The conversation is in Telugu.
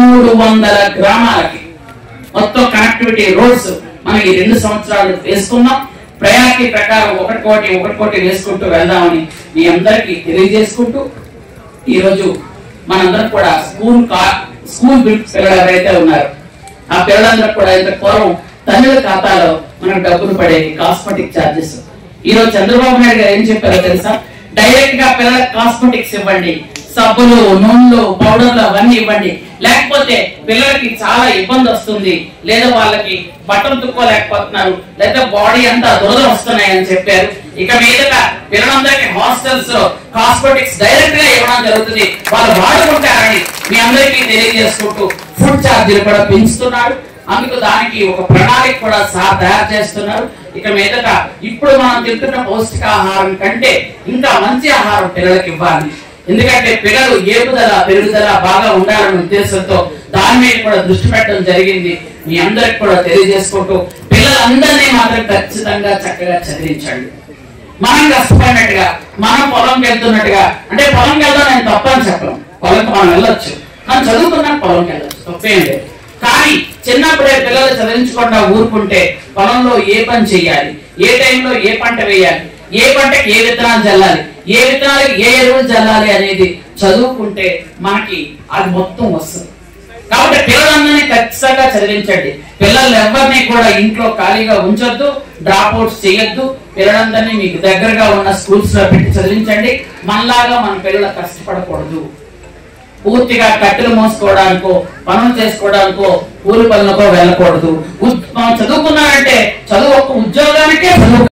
పదమూడు వందల గ్రామాలకి మొత్తం కనెక్టివిటీ రోడ్స్ మనం ఈ రెండు సంవత్సరాలు వేసుకున్నాం ప్రయారిటీ ప్రకారం ఒకటి కోటి ఒకటి కోటి వేసుకుంటూ వెళ్దామని మీ అందరికీ తెలియజేసుకుంటూ ఈరోజు మనందరం కూడా స్కూల్ కా స్కూల్ బిల్ పిల్లలు ఎవరైతే ఉన్నారు ఆ పిల్లలందరూ కూడా ఇంత పూర్వం తల్లుల ఖాతాలో మనకు డబ్బులు పడేవి కాస్మెటిక్ ఛార్జెస్ ఈ రోజు చంద్రబాబు నాయుడు గారు ఏం చెప్పారో తెలుసా డైరెక్ట్ గా పిల్లలకు కాస్మెటిక్స్ ఇవ్వండి సబ్బులు నూనెలు పౌడర్లు అవన్నీ ఇవ్వండి లేకపోతే పిల్లలకి చాలా ఇబ్బంది వస్తుంది లేదా వాళ్ళకి బట్టలు తుక్కోలేకపోతున్నారు లేదా బాడీ అంతా దురద వస్తున్నాయి అని చెప్పారు ఇక మీదట పిల్లలందరికీ హాస్టల్స్ లో కాస్మెటిక్స్ డైరెక్ట్ గా ఇవ్వడం జరుగుతుంది వాళ్ళు వాడుకుంటారని మీ అందరికీ తెలియజేసుకుంటూ ఫుడ్ ఛార్జీలు కూడా పెంచుతున్నారు అందుకు దానికి ఒక ప్రణాళిక కూడా సార్ తయారు చేస్తున్నారు ఇక మీదట ఇప్పుడు మనం తింటున్న పౌష్టికాహారం కంటే ఇంకా మంచి ఆహారం పిల్లలకి ఇవ్వాలి ఎందుకంటే పిల్లలు ఏపుదల పెరుగుదల బాగా ఉండాలనే ఉద్దేశంతో దాని మీద కూడా దృష్టి పెట్టడం జరిగింది మీ అందరికి కూడా తెలియజేసుకుంటూ పిల్లలందరినీ మాత్రం ఖచ్చితంగా చక్కగా చదివించండి మనం కష్టపడినట్టుగా మనం పొలంకి వెళ్తున్నట్టుగా అంటే పొలంకి వెళ్దాం నేను తప్పని చెప్పను పొలంకి మనం వెళ్ళొచ్చు మనం చదువుకున్నాక పొలంకి వెళ్ళొచ్చు తప్పేం లేదు కానీ చిన్నప్పుడే పిల్లలు చదివించకుండా ఊరుకుంటే పొలంలో ఏ పని చేయాలి ఏ టైంలో ఏ పంట వేయాలి ఏ పంటకి ఏ విత్తనాలు చల్లాలి ఏ విత్తనాలకి ఏ ఎరువులు చల్లాలి అనేది చదువుకుంటే మనకి అది మొత్తం వస్తుంది కాబట్టి పిల్లలందరినీ ఖచ్చితంగా చదివించండి పిల్లలు ఎవరిని కూడా ఇంట్లో ఖాళీగా ఉంచొద్దు డ్రాప్ అవుట్స్ చేయొద్దు పిల్లలందరినీ మీకు దగ్గరగా ఉన్న స్కూల్స్ లో పెట్టి చదివించండి మనలాగా మన పిల్లలు కష్టపడకూడదు పూర్తిగా కట్టెలు మోసుకోవడానికో పనులు చేసుకోవడానికో కూలి పనులకో వెళ్ళకూడదు ఉద్- మనం చదువుకున్నారంటే చదువు ఒక ఉద్యోగానికే చదువు